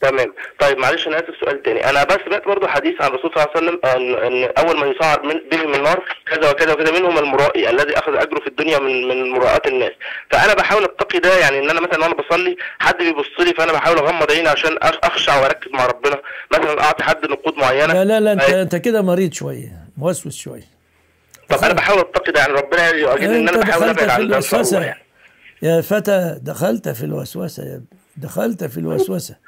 تمام طيب معلش انا اسف سؤال تاني انا بس سمعت برضه حديث عن الرسول صلى الله عليه وسلم ان, إن اول ما يصعد من به من النار كذا وكذا وكذا منهم المرائي الذي اخذ اجره في الدنيا من من مراءة الناس فانا بحاول اتقي ده يعني ان انا مثلا وانا بصلي حد بيبص لي فانا بحاول اغمض عيني عشان أخ- اخشع واركز مع ربنا مثلا اعطي حد نقود معينه لا لا لا انت أي- انت كده مريض شويه موسوس شويه طب انا بحاول اتقي ده يعني ربنا يؤجرني ان انت انا بحاول دخلت ابعد في عن ده إن شاء الله الوسوسه يعني. يا فتى دخلت في الوسوسه يا ابني. دخلت في الوسوسه